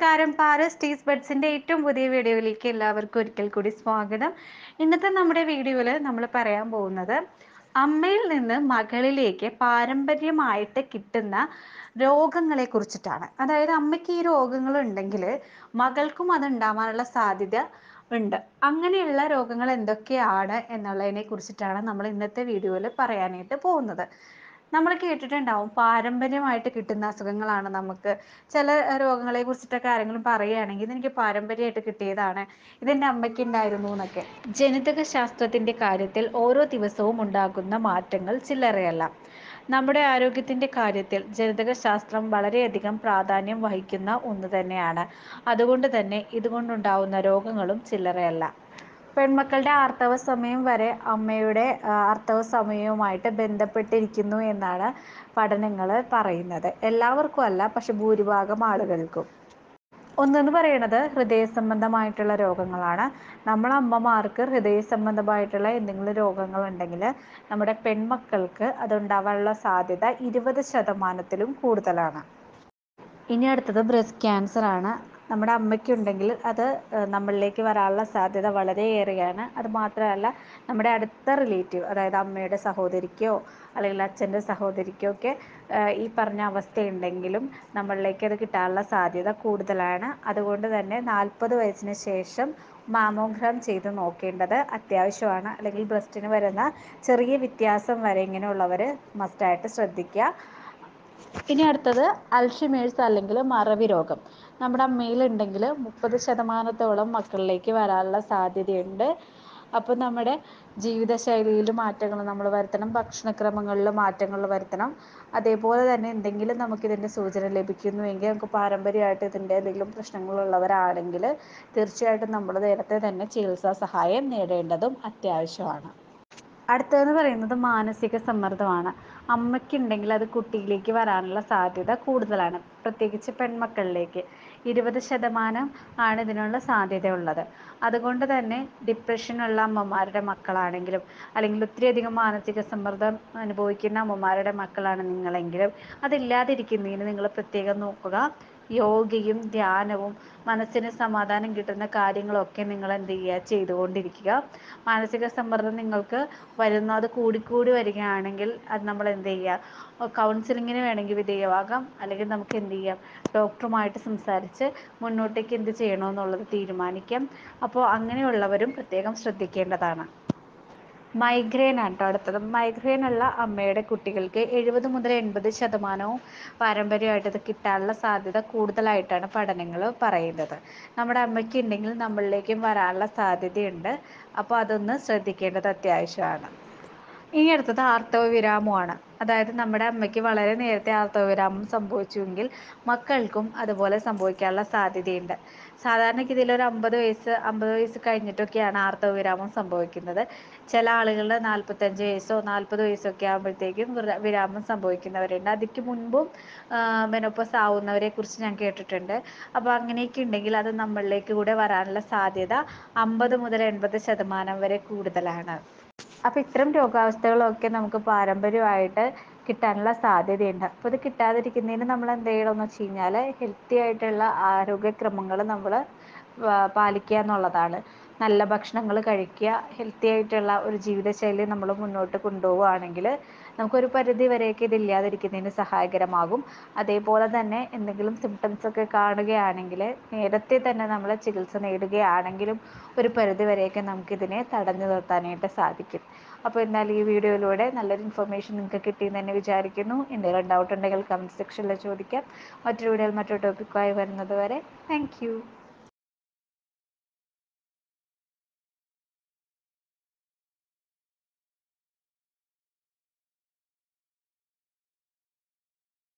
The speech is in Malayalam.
നമസ്കാരം പാരസ് ടീസ് ബഡ്സിന്റെ ഏറ്റവും പുതിയ വീഡിയോയിലേക്ക് എല്ലാവർക്കും ഒരിക്കൽ കൂടി സ്വാഗതം ഇന്നത്തെ നമ്മുടെ വീഡിയോയിൽ നമ്മൾ പറയാൻ പോകുന്നത് അമ്മയിൽ നിന്ന് മകളിലേക്ക് പാരമ്പര്യമായിട്ട് കിട്ടുന്ന രോഗങ്ങളെ കുറിച്ചിട്ടാണ് അതായത് അമ്മയ്ക്ക് ഈ രോഗങ്ങൾ ഉണ്ടെങ്കിൽ മകൾക്കും അത് ഉണ്ടാവാനുള്ള സാധ്യത ഉണ്ട് അങ്ങനെയുള്ള രോഗങ്ങൾ എന്തൊക്കെയാണ് എന്നുള്ളതിനെ കുറിച്ചിട്ടാണ് നമ്മൾ ഇന്നത്തെ വീഡിയോയിൽ പറയാനായിട്ട് പോകുന്നത് നമ്മൾ കേട്ടിട്ടുണ്ടാവും പാരമ്പര്യമായിട്ട് കിട്ടുന്ന അസുഖങ്ങളാണ് നമുക്ക് ചില രോഗങ്ങളെ കുറിച്ചിട്ടൊക്കെ ആരെങ്കിലും പറയുകയാണെങ്കിൽ ഇതെനിക്ക് പാരമ്പര്യമായിട്ട് കിട്ടിയതാണ് ഇതെൻ്റെ അമ്മയ്ക്ക് ഉണ്ടായിരുന്നു എന്നൊക്കെ ജനിതക ശാസ്ത്രത്തിൻ്റെ കാര്യത്തിൽ ഓരോ ദിവസവും ഉണ്ടാകുന്ന മാറ്റങ്ങൾ ചില്ലറയല്ല നമ്മുടെ ആരോഗ്യത്തിൻ്റെ കാര്യത്തിൽ ജനിതക ശാസ്ത്രം വളരെയധികം പ്രാധാന്യം വഹിക്കുന്ന ഒന്ന് തന്നെയാണ് അതുകൊണ്ട് തന്നെ ഇതുകൊണ്ടുണ്ടാവുന്ന രോഗങ്ങളും ചില്ലറയല്ല പെൺമക്കളുടെ ആർത്തവ സമയം വരെ അമ്മയുടെ ആർത്തവ സമയവുമായിട്ട് ബന്ധപ്പെട്ടിരിക്കുന്നു എന്നാണ് പഠനങ്ങൾ പറയുന്നത് എല്ലാവർക്കും അല്ല പക്ഷെ ഭൂരിഭാഗം ആളുകൾക്കും ഒന്നെന്ന് പറയുന്നത് ഹൃദയ സംബന്ധമായിട്ടുള്ള രോഗങ്ങളാണ് നമ്മളെ അമ്മമാർക്ക് ഹൃദയ സംബന്ധമായിട്ടുള്ള എന്തെങ്കിലും രോഗങ്ങൾ ഉണ്ടെങ്കിൽ നമ്മുടെ പെൺമക്കൾക്ക് അതുണ്ടാവാനുള്ള സാധ്യത ഇരുപത് ശതമാനത്തിലും കൂടുതലാണ് ഇനി അടുത്തത് ബ്രസ്റ്റ് ക്യാൻസർ ആണ് നമ്മുടെ അമ്മയ്ക്കുണ്ടെങ്കിൽ അത് നമ്മളിലേക്ക് വരാനുള്ള സാധ്യത വളരെയേറെയാണ് അത് മാത്രമല്ല നമ്മുടെ അടുത്ത റിലേറ്റീവ് അതായത് അമ്മയുടെ സഹോദരിക്കോ അല്ലെങ്കിൽ അച്ഛൻ്റെ സഹോദരിക്കോ ഒക്കെ ഈ പറഞ്ഞ അവസ്ഥയുണ്ടെങ്കിലും നമ്മളിലേക്ക് അത് കിട്ടാനുള്ള സാധ്യത കൂടുതലാണ് അതുകൊണ്ട് തന്നെ നാൽപ്പത് വയസ്സിന് ശേഷം മാമോഗ്രാം ചെയ്ത് നോക്കേണ്ടത് അത്യാവശ്യമാണ് അല്ലെങ്കിൽ ബ്രസ്റ്റിന് വരുന്ന ചെറിയ വ്യത്യാസം വരെ ഇങ്ങനെയുള്ളവർ മസ്റ്റായിട്ട് ശ്രദ്ധിക്കുക ഇനി അടുത്തത് അൽഷിമേഴ്സ് അല്ലെങ്കിൽ മറവി രോഗം നമ്മുടെ അമ്മയിലുണ്ടെങ്കിൽ മുപ്പത് ശതമാനത്തോളം മക്കളിലേക്ക് വരാനുള്ള സാധ്യതയുണ്ട് അപ്പോൾ നമ്മുടെ ജീവിതശൈലിയിൽ മാറ്റങ്ങൾ നമ്മൾ വരുത്തണം ഭക്ഷണക്രമങ്ങളിൽ മാറ്റങ്ങൾ വരുത്തണം അതേപോലെ തന്നെ എന്തെങ്കിലും നമുക്കിതിൻ്റെ സൂചന ലഭിക്കുന്നുവെങ്കിൽ നമുക്ക് പാരമ്പര്യമായിട്ട് ഇതിൻ്റെ എന്തെങ്കിലും പ്രശ്നങ്ങളുള്ളവരാണെങ്കിൽ തീർച്ചയായിട്ടും നമ്മൾ നേരത്തെ തന്നെ ചികിത്സാ സഹായം നേടേണ്ടതും അത്യാവശ്യമാണ് അടുത്തതെന്ന് പറയുന്നത് മാനസിക സമ്മർദ്ദമാണ് അമ്മയ്ക്കുണ്ടെങ്കിൽ അത് കുട്ടിയിലേക്ക് വരാനുള്ള സാധ്യത കൂടുതലാണ് പ്രത്യേകിച്ച് പെൺമക്കളിലേക്ക് ഇരുപത് ശതമാനം ആണ് ഇതിനുള്ള സാധ്യതയുള്ളത് അതുകൊണ്ട് തന്നെ ഡിപ്രഷനുള്ള അമ്മമാരുടെ മക്കളാണെങ്കിലും അല്ലെങ്കിൽ ഒത്തിരിയധികം മാനസിക സമ്മർദ്ദം അനുഭവിക്കുന്ന അമ്മമാരുടെ മക്കളാണ് നിങ്ങളെങ്കിലും അതില്ലാതിരിക്കുന്നതിന് നിങ്ങൾ പ്രത്യേകം നോക്കുക യോഗയും ധ്യാനവും മനസ്സിന് സമാധാനം കിട്ടുന്ന കാര്യങ്ങളൊക്കെ നിങ്ങൾ എന്ത് ചെയ്യുക ചെയ്തുകൊണ്ടിരിക്കുക മാനസിക സമ്മർദ്ദം നിങ്ങൾക്ക് വരുന്ന അത് കൂടിക്കൂടി വരികയാണെങ്കിൽ അത് നമ്മൾ എന്ത് ചെയ്യുക കൗൺസിലിങ്ങിന് വേണമെങ്കിൽ വിധേയമാകാം അല്ലെങ്കിൽ നമുക്ക് എന്ത് ചെയ്യാം ഡോക്ടറുമായിട്ട് സംസാരിച്ച് മുന്നോട്ടേക്ക് എന്ത് ചെയ്യണമെന്നുള്ളത് തീരുമാനിക്കാം അപ്പോൾ അങ്ങനെയുള്ളവരും പ്രത്യേകം ശ്രദ്ധിക്കേണ്ടതാണ് മൈഗ്രെയിൻ ആണ് കേട്ടോ അടുത്തത് മൈഗ്രെയിൻ ഉള്ള അമ്മയുടെ കുട്ടികൾക്ക് എഴുപത് മുതൽ എൺപത് ശതമാനവും പാരമ്പര്യമായിട്ട് ഇത് കിട്ടാനുള്ള സാധ്യത കൂടുതലായിട്ടാണ് പഠനങ്ങൾ പറയുന്നത് നമ്മുടെ അമ്മയ്ക്ക് ഉണ്ടെങ്കിൽ നമ്മളിലേക്കും വരാനുള്ള സാധ്യതയുണ്ട് അപ്പോൾ അതൊന്ന് ശ്രദ്ധിക്കേണ്ടത് അത്യാവശ്യമാണ് ഇനി അടുത്തത് ആർത്തവ വിരാമമാണ് അതായത് നമ്മുടെ അമ്മയ്ക്ക് വളരെ നേരത്തെ ആർത്തവ വിരാമം സംഭവിച്ചുവെങ്കിൽ മക്കൾക്കും അതുപോലെ സംഭവിക്കാനുള്ള സാധ്യതയുണ്ട് സാധാരണഗതിയിൽ ഒരു അമ്പത് വയസ്സ് അമ്പത് വയസ്സ് കഴിഞ്ഞിട്ടൊക്കെയാണ് ആർത്തവ വിരാമം സംഭവിക്കുന്നത് ചില ആളുകളുടെ നാൽപ്പത്തഞ്ച് വയസ്സോ നാൽപ്പത് വയസ്സൊക്കെ ആകുമ്പോഴത്തേക്കും വിരാമം സംഭവിക്കുന്നവരുണ്ട് അതിക്ക് മുൻപും മെനോപ്പസ് ആവുന്നവരെ കുറിച്ച് ഞാൻ കേട്ടിട്ടുണ്ട് അപ്പോൾ അങ്ങനെയൊക്കെ ഉണ്ടെങ്കിൽ അത് നമ്മളിലേക്ക് കൂടെ വരാനുള്ള സാധ്യത അമ്പത് മുതൽ എൺപത് ശതമാനം വരെ കൂടുതലാണ് അപ്പോൾ ഇത്തരം രോഗാവസ്ഥകളൊക്കെ നമുക്ക് പാരമ്പര്യമായിട്ട് കിട്ടാനുള്ള സാധ്യതയുണ്ട് അപ്പോൾ ഇത് കിട്ടാതിരിക്കുന്നതിന് നമ്മൾ എന്ത് ചെയ്യണമെന്ന് വെച്ച് കഴിഞ്ഞാൽ ഹെൽത്തി ആയിട്ടുള്ള ആരോഗ്യക്രമങ്ങൾ നമ്മൾ പാലിക്കുക എന്നുള്ളതാണ് നല്ല ഭക്ഷണങ്ങൾ കഴിക്കുക ഹെൽത്തി ആയിട്ടുള്ള ഒരു ജീവിതശൈലി നമ്മൾ മുന്നോട്ട് കൊണ്ടുപോവുകയാണെങ്കിൽ നമുക്കൊരു പരിധി വരെയൊക്കെ ഇതില്ലാതിരിക്കുന്നതിന് സഹായകരമാകും അതേപോലെ തന്നെ എന്തെങ്കിലും സിംറ്റംസ് ഒക്കെ കാണുകയാണെങ്കിൽ നേരത്തെ തന്നെ നമ്മൾ ചികിത്സ നേടുകയാണെങ്കിലും ഒരു പരിധി വരെയൊക്കെ നമുക്കിതിനെ തടഞ്ഞു നിർത്താനായിട്ട് സാധിക്കും അപ്പോൾ എന്നാൽ ഈ വീഡിയോയിലൂടെ നല്ലൊരു ഇൻഫർമേഷൻ നിങ്ങൾക്ക് കിട്ടിയെന്ന് തന്നെ വിചാരിക്കുന്നു എന്തെങ്കിലും ഡൗട്ട് ഉണ്ടെങ്കിൽ കമൻറ്റ് സെക്ഷനിൽ ചോദിക്കാം മറ്റൊരു വീഡിയോയിൽ മറ്റൊരു ടോപ്പിക്കുമായി വരുന്നത് വരെ താങ്ക്